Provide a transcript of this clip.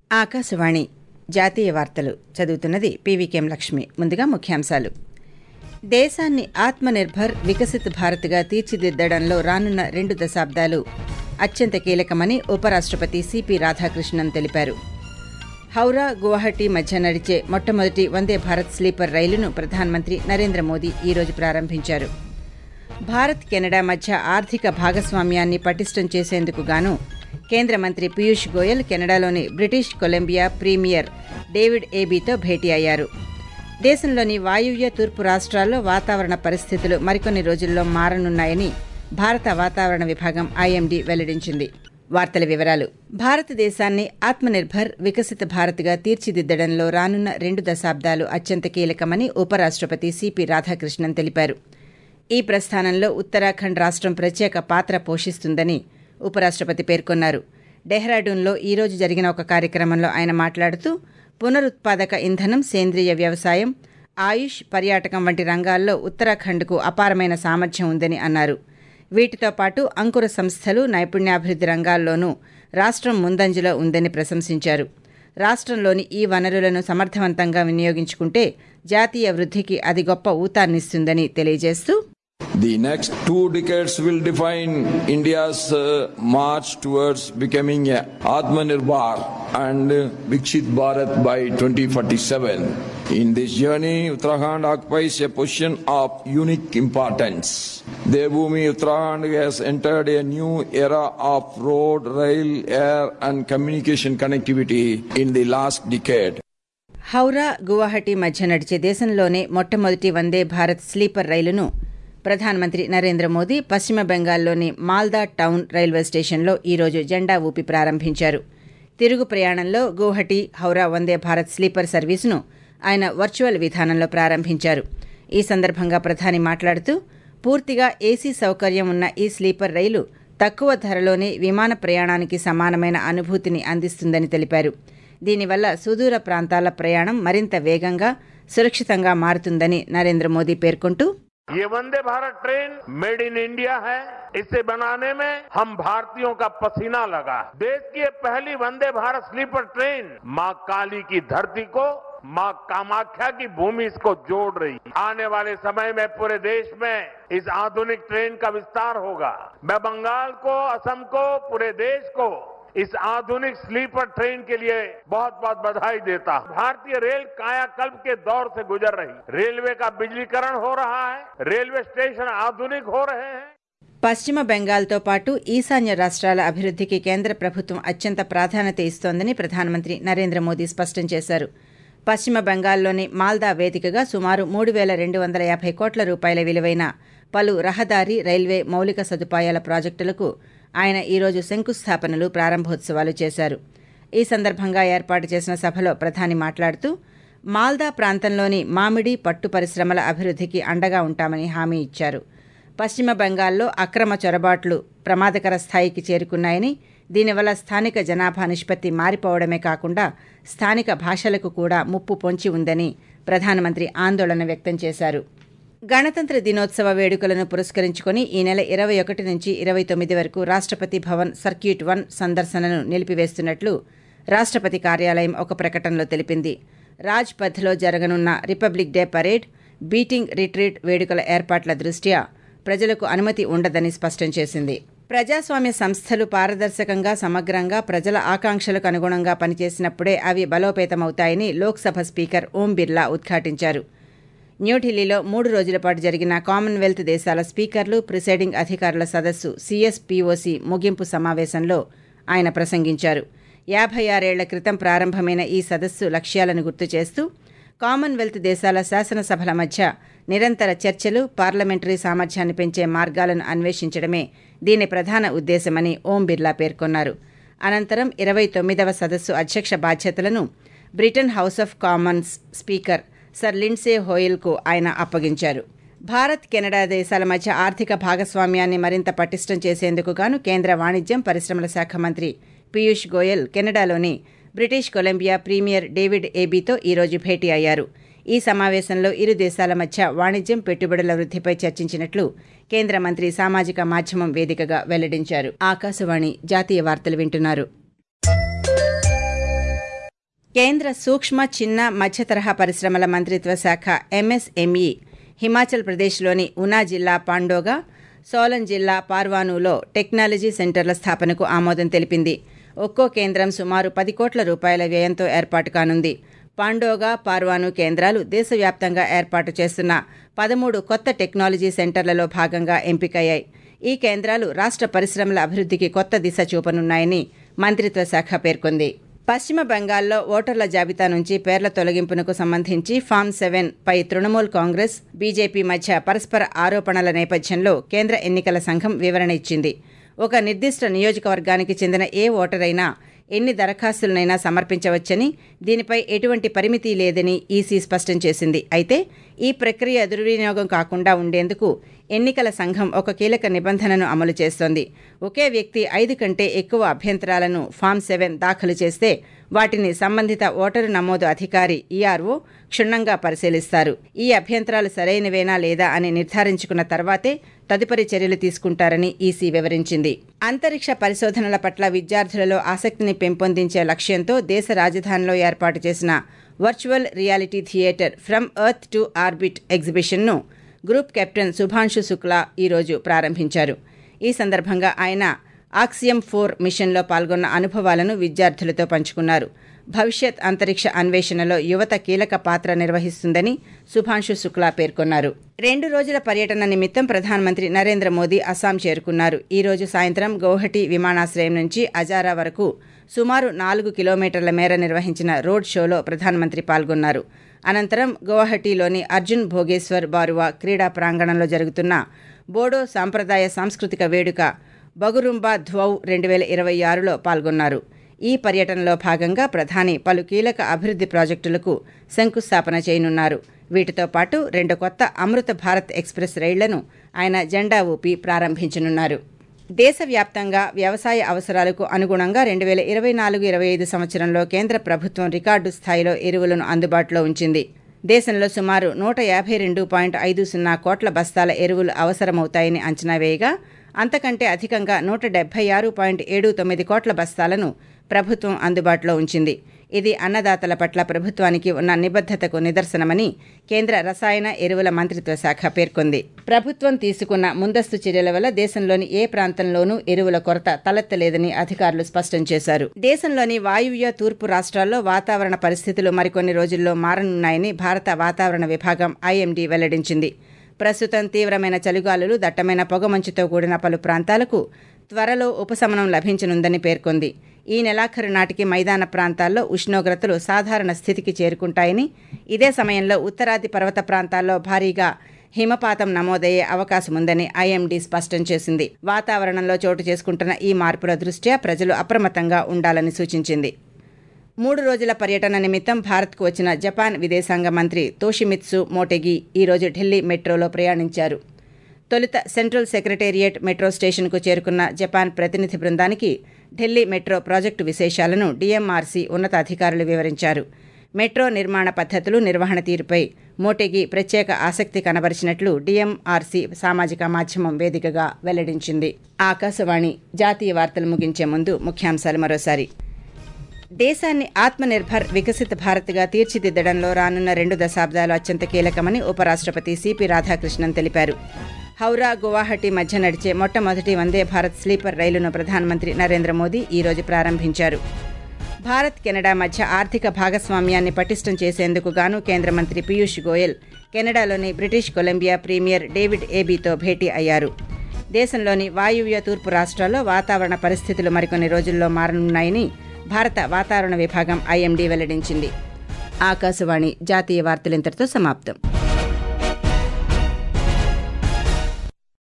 ఆకాశవాణి జాతీయ వార్తలు చదువుతున్నది పీవీకేం లక్ష్మి ముందుగా ముఖ్యాంశాలు దేశాన్ని ఆత్మనిర్భర్ వికసిత్ భారత్గా తీర్చిదిద్దడంలో రానున్న రెండు దశాబ్దాలు అత్యంత కీలకమని ఉపరాష్ట్రపతి సిపి రాధాకృష్ణన్ తెలిపారు హౌరా గువాహటి మధ్య నడిచే మొట్టమొదటి వందే భారత్ స్లీపర్ రైలును ప్రధానమంత్రి నరేంద్ర మోదీ ఈరోజు ప్రారంభించారు భారత్ కెనడా మధ్య ఆర్థిక భాగస్వామ్యాన్ని పటిష్టం చేసేందుకు గాను కేంద్ర మంత్రి పీయూష్ గోయల్ కెనడాలోని బ్రిటిష్ కొలంబియా ప్రీమియర్ డేవిడ్ ఏబీతో భేటీ అయ్యారు దేశంలోని వాయువ్య తూర్పు రాష్ట్రాల్లో వాతావరణ పరిస్థితులు మరికొన్ని రోజుల్లో మారనున్నాయని భారత వాతావరణ విభాగం ఐఎండీ వెల్లడించింది వార్తల వివరాలు భారతదేశాన్ని ఆత్మనిర్భర్ వికసిత భారత్గా తీర్చిదిద్దడంలో రానున్న రెండు దశాబ్దాలు అత్యంత కీలకమని ఉపరాష్ట్రపతి సిపి రాధాకృష్ణన్ తెలిపారు ఈ ప్రస్థానంలో ఉత్తరాఖండ్ రాష్ట్రం ప్రత్యేక పాత్ర పోషిస్తుందని ఉపరాష్ట్రపతి పేర్కొన్నారు డెహ్రాడూన్లో ఈరోజు జరిగిన ఒక కార్యక్రమంలో ఆయన మాట్లాడుతూ పునరుత్పాదక ఇంధనం సేంద్రియ వ్యవసాయం ఆయుష్ పర్యాటకం వంటి రంగాల్లో ఉత్తరాఖండ్కు అపారమైన సామర్థ్యం ఉందని అన్నారు వీటితో పాటు అంకుర సంస్థలు నైపుణ్యాభివృద్ధి రంగాల్లోనూ రాష్ట్రం ముందంజలో ఉందని ప్రశంసించారు రాష్ట్రంలోని ఈ వనరులను సమర్థవంతంగా వినియోగించుకుంటే జాతీయ వృద్ధికి అది గొప్ప ఊతాన్నిస్తుందని తెలియజేస్తూ The next two decades will define India's uh, march towards becoming a Atmanirbhar and uh, Vikshit Bharat by 2047. In this journey, Uttarakhand occupies a position of unique importance. Devbhumi Uttarakhand has entered a new era of road, rail, air and communication connectivity in the last decade. Howrah Guwahati మధ్య నడిచే దేశంలోనే మొట్టమొదటి వందే Bharat sleeper రైలును ప్రధానమంత్రి నరేంద్ర మోదీ పశ్చిమ బెంగాల్లోని Malda town railway స్టేషన్లో ఈరోజు జెండా ఊపి ప్రారంభించారు తిరుగు ప్రయాణంలో గువాహటి హౌరా వందే భారత్ స్లీపర్ సర్వీసును ఆయన వర్చువల్ విధానంలో ప్రారంభించారు ఈ సందర్భంగా ప్రధాని మాట్లాడుతూ పూర్తిగా ఏసీ సౌకర్యం ఉన్న ఈ స్లీపర్ రైలు తక్కువ ధరలోనే విమాన ప్రయాణానికి సమానమైన అనుభూతిని అందిస్తుందని తెలిపారు దీనివల్ల సుదూర ప్రాంతాల ప్రయాణం మరింత వేగంగా సురక్షితంగా మారుతుందని నరేంద్ర మోదీ పేర్కొంటూ ये Vande Bharat train made in India है इसे बनाने में हम भारतीयों का पसीना लगा देश की ये पहली वंदे भारत स्लीपर ट्रेन मां काली की धरती को मां कामाख्या की भूमि इसको जोड़ रही है आने वाले समय में पूरे देश में इस आधुनिक ट्रेन का विस्तार होगा मैं बंगाल को असम को पूरे देश को इस आधुनिक स्लीपर ट्रेन के लिए बहुत बहुत बधाई देता हूं भारतीय रेल कायाकल्प के दौर से गुजर रही रेलवे का बिजलीकरण हो रहा है रेलवे स्टेशन आधुनिक हो रहे हैं పశ్చిమ బెంగాల్తో పాటు ఈశాన్య రాష్ట్రాల అభివృద్ధికి కేంద్ర ప్రభుత్వం అత్యంత ప్రాధాన్యత ఇస్తోందని ప్రధానమంత్రి నరేంద్ర మోదీ స్పష్టం చేశారు పశ్చిమ బెంగాల్లోని మాల్దా వేదికగా సుమారు మూడు వేల రెండు వందల యాభై కోట్ల రూపాయల విలువైన పలు రహదారి రైల్వే మౌలిక సదుపాయాల ప్రాజెక్టులకు ఆయన ఈరోజు శంకుస్థాపనలు ప్రారంభోత్సవాలు చేశారు ఈ సందర్భంగా ఏర్పాటు చేసిన సభలో ప్రధాని మాట్లాడుతూ మాల్దా ప్రాంతంలోని మామిడి పట్టు పరిశ్రమల అభివృద్ధికి అండగా ఉంటామని హామీ ఇచ్చారు పశ్చిమ బెంగాల్లో అక్రమ చొరబాట్లు ప్రమాదకర స్థాయికి చేరుకున్నాయని దీనివల్ల స్థానిక జనాభా నిష్పత్తి మారిపోవడమే కాకుండా స్థానిక భాషలకు కూడా ముప్పు పొంచి ఉందని ప్రధానమంత్రి ఆందోళన వ్యక్తం చేశారు గణతంత్ర దినోత్సవ వేడుకలను పురస్కరించుకుని ఈ నెల ఇరవై ఒకటి నుంచి ఇరవై తొమ్మిది వరకు రాష్ట్రపతి భవన్ సర్క్యూట్ వన్ సందర్శనను నిలిపివేస్తున్నట్లు రాష్ట్రపతి కార్యాలయం ఒక ప్రకటనలో తెలిపింది రాజ్పథ్లో జరగనున్న Republic Day parade beating retreat వేడుకల ఏర్పాట్ల దృష్ట్యా ప్రజలకు అనుమతి ఉండదని స్పష్టం చేసింది ప్రజాస్వామ్య సంస్థలు పారదర్శకంగా సమగ్రంగా ప్రజల ఆకాంక్షలకు అనుగుణంగా పనిచేసినప్పుడే అవి బలోపేతమవుతాయని లోక్సభ స్పీకర్ ఓం బిర్లా ఉద్ఘాటించారు న్యూఢిల్లీలో మూడు రోజుల పాటు జరిగిన కామన్వెల్త్ దేశాల స్పీకర్లు ప్రిసైడింగ్ అధికారుల సదస్సు సిఎస్పిఓసి ముగింపు సమావేశంలో ఆయన ప్రసంగించారు యాభై ఆరేళ్ల క్రితం ప్రారంభమైన ఈ సదస్సు లక్ష్యాలను గుర్తు చేస్తూ కామన్వెల్త్ దేశాల శాసనసభల మధ్య నిరంతర చర్చలు పార్లమెంటరీ సామర్థ్యాన్ని పెంచే మార్గాలను అన్వేషించడమే దీని ప్రధాన ఉద్దేశమని ఓం బిర్లా పేర్కొన్నారు అనంతరం ఇరవై తొమ్మిదవ సదస్సు అధ్యక్ష బాధ్యతలను Britain House of Commons speaker sir Lindsay హోయిల్కు ఆయన అప్పగించారు భారత్ కెనడా దేశాల మధ్య ఆర్థిక భాగస్వామ్యాన్ని మరింత పటిష్టం చేసేందుకు గాను కేంద్ర వాణిజ్యం పరిశ్రమల శాఖ మంత్రి పీయూష్ గోయల్ కెనడాలోని బ్రిటిష్ కొలంబియా ప్రీమియర్ డేవిడ్ ఏబీతో ఈరోజు భేటీ అయ్యారు ఈ సమావేశంలో ఇరు దేశాల మధ్య వాణిజ్యం పెట్టుబడుల వృద్ధిపై చర్చించినట్లు కేంద్ర మంత్రి సామాజిక మాధ్యమం వేదికగా వెల్లడించారు ఆకాశవాణి జాతీయ వార్తలు వింటున్నారు కేంద్ర సూక్ష్మ చిన్న మధ్య తరహా పరిశ్రమల మంత్రిత్వ శాఖ ఎంఎస్ఎంఈ హిమాచల్ ప్రదేశ్లోని ఉనా జిల్లా పాండోగా సోలన్ జిల్లా పార్వానులో టెక్నాలజీ సెంటర్ల స్థాపనకు ఆమోదం తెలిపింది ఒక్కో కేంద్రం సుమారు పది కోట్ల రూపాయల వ్యయంతో ఏర్పాటు కానుంది పాండోగా పార్వాను కేంద్రాలు దేశవ్యాప్తంగా ఏర్పాటు చేస్తున్న పదమూడు కొత్త టెక్నాలజీ సెంటర్లలో భాగంగా ఎంపికయ్యాయి ఈ కేంద్రాలు రాష్ట్ర పరిశ్రమల అభివృద్ధికి కొత్త దిశ చూపనున్నాయని మంత్రిత్వ శాఖ పేర్కొంది పశ్చిమ బెంగాల్లో ఓటర్ల జాబితా నుంచి పేర్ల తొలగింపునకు సంబంధించి ఫామ్ సెవెన్ పై తృణమూల్ కాంగ్రెస్ బీజేపీ మధ్య పరస్పర ఆరోపణల నేపథ్యంలో కేంద్ర ఎన్నికల సంఘం వివరణ ఇచ్చింది ఒక నిర్దిష్ట నియోజకవర్గానికి చెందిన ఏ ఓటరైనా ఎన్ని దరఖాస్తులనైనా సమర్పించవచ్చని దీనిపై ఎటువంటి పరిమితి లేదని ఈసీ స్పష్టం చేసింది అయితే ఈ ప్రక్రియ దుర్వినియోగం కాకుండా ఉండేందుకు ఎన్నికల సంఘం ఒక కీలక నిబంధనను అమలు చేస్తోంది ఒకే వ్యక్తి ఐదు కంటే ఎక్కువ అభ్యంతరాలను ఫామ్ సెవెన్ దాఖలు చేస్తే వాటిని సంబంధిత ఓటరు నమోదు అధికారి ఈఆర్ఓ క్షుణ్ణంగా పరిశీలిస్తారు ఈ అభ్యంతరాలు సరైనవేనా లేదా అని నిర్ధారించుకున్న తర్వాతే తదుపరి చర్యలు తీసుకుంటారని ఈసీ వివరించింది అంతరిక్ష పరిశోధనల పట్ల విద్యార్థులలో ఆసక్తిని పెంపొందించే లక్ష్యంతో దేశ రాజధానిలో ఏర్పాటు చేసిన virtual reality theatre from earth to orbit ఎగ్జిబిషన్ను గ్రూప్ కెప్టెన్ సుభాంశు శుక్లా ఈరోజు ప్రారంభించారు ఈ సందర్భంగా ఆయన ఆక్సియం ఫోర్ మిషన్లో పాల్గొన్న అనుభవాలను విద్యార్థులతో పంచుకున్నారు భవిష్యత్ అంతరిక్ష అన్వేషణలో యువత కీలక పాత్ర నిర్వహిస్తుందని సుభాంశు శుక్లా పేర్కొన్నారు రెండు రోజుల పర్యటన నిమిత్తం ప్రధానమంత్రి నరేంద్ర మోదీ అస్సాం చేరుకున్నారు ఈ రోజు సాయంత్రం గౌహటి విమానాశ్రయం నుంచి అజారా వరకు సుమారు నాలుగు కిలోమీటర్ల మేర నిర్వహించిన రోడ్ షోలో ప్రధానమంత్రి పాల్గొన్నారు అనంతరం గౌహటిలోని అర్జున్ భోగేశ్వర్ బారువా క్రీడా ప్రాంగణంలో జరుగుతున్న బోడో సాంప్రదాయ సాంస్కృతిక వేడుక బగురుంబా ధ్వౌ రెండు వేల ఇరవై ఆరులో పాల్గొన్నారు ఈ పర్యటనలో భాగంగా ప్రధాని పలు కీలక అభివృద్ధి ప్రాజెక్టులకు శంకుస్థాపన చేయనున్నారు వీటితో పాటు రెండు కొత్త అమృత భారత్ ఎక్స్ప్రెస్ రైళ్లను ఆయన జెండా ఊపి ప్రారంభించనున్నారు దేశవ్యాప్తంగా వ్యవసాయ అవసరాలకు అనుగుణంగా రెండు వేల ఇరవై నాలుగు ఇరవై ఐదు సంవత్సరంలో కేంద్ర ప్రభుత్వం రికార్డు స్థాయిలో ఎరువులను అందుబాటులో ఉంచింది దేశంలో సుమారు నూట యాభై రెండు పాయింట్ ఐదు సున్నా కోట్ల బస్తాల ఎరువులు అవసరమవుతాయని అంచనా వేయగా అంతకంటే అధికంగా నూట డెబ్బై ఆరు పాయింట్ ఏడు తొమ్మిది కోట్ల బస్తాలను ప్రభుత్వం అందుబాటులో ఉంచింది ఇది అన్నదాతల పట్ల ప్రభుత్వానికి ఉన్న నిబద్ధతకు నిదర్శనమని కేంద్ర రసాయన ఎరువుల మంత్రిత్వ శాఖ పేర్కొంది ప్రభుత్వం తీసుకున్న ముందస్తు చర్యల వల్ల దేశంలోని ఏ ప్రాంతంలోనూ ఎరువుల కొరత తలెత్తలేదని అధికారులు స్పష్టం చేశారు దేశంలోని వాయువ్య తూర్పు రాష్ట్రాల్లో వాతావరణ పరిస్థితులు మరికొన్ని రోజుల్లో మారనున్నాయని భారత వాతావరణ విభాగం ఐఎండీ వెల్లడించింది ప్రస్తుతం తీవ్రమైన చలిగాలులు దట్టమైన పొగమంచుతో కూడిన పలు ప్రాంతాలకు త్వరలో ఉపశమనం లభించనుందని పేర్కొంది ఈ నెలాఖరు నాటికి మైదాన ప్రాంతాల్లో ఉష్ణోగ్రతలు సాధారణ స్థితికి చేరుకుంటాయని ఇదే సమయంలో ఉత్తరాది పర్వత ప్రాంతాల్లో భారీగా హిమపాతం నమోదయ్యే అవకాశముందని ఐఎండీ స్పష్టం చేసింది వాతావరణంలో చోటు చేసుకుంటున్న ఈ మార్పుల దృష్ట్యా ప్రజలు అప్రమత్తంగా ఉండాలని సూచించింది మూడు రోజుల పర్యటన నిమిత్తం భారత్కు వచ్చిన జపాన్ విదేశాంగ మంత్రి తోషిమిత్సు మోటెగి ఈరోజు ఢిల్లీ మెట్రోలో ప్రయాణించారు తొలుత సెంట్రల్ సెక్రటేరియట్ మెట్రో స్టేషన్కు చేరుకున్న జపాన్ ప్రతినిధి బృందానికి ఢిల్లీ మెట్రో ప్రాజెక్టు విశేషాలను డీఎంఆర్సీ ఉన్నతాధికారులు వివరించారు మెట్రో నిర్మాణ పద్ధతులు నిర్వహణ తీరుపై మోటెగి ప్రత్యేక ఆసక్తి కనబరిచినట్లు డీఎంఆర్సీ సామాజిక మాధ్యమం వేదికగా వెల్లడించింది ఆకాశవాణి జాతీయ వార్తలు ముగించే ముందు ముఖ్యాంశాలు మరోసారి దేశాన్ని ఆత్మనిర్భర్ వికసిత భారత్గా తీర్చిదిద్దడంలో రానున్న రెండు దశాబ్దాలు అత్యంత కీలకమని ఉపరాష్ట్రపతి సిపి రాధాకృష్ణన్ తెలిపారు హౌరా గువాహటి మధ్య నడిచే మొట్టమొదటి వందే భారత్ స్లీపర్ రైలును ప్రధానమంత్రి నరేంద్ర మోదీ ఈరోజు ప్రారంభించారు భారత్ కెనడా మధ్య ఆర్థిక భాగస్వామ్యాన్ని పటిష్టం చేసేందుకు గాను కేంద్ర మంత్రి పీయూష్ గోయల్ కెనడాలోని బ్రిటిష్ కొలంబియా ప్రీమియర్ డేవిడ్ ఏబీతో భేటీ అయ్యారు దేశంలోని వాయువ్య తూర్పు రాష్ట్రాల్లో వాతావరణ పరిస్థితులు మరికొన్ని రోజుల్లో మారనున్నాయని భారత వాతావరణ విభాగం ఐఎండీ వెల్లడించింది ఆకాశవాణి జాతీయ వార్తలింతటితో సమాప్తం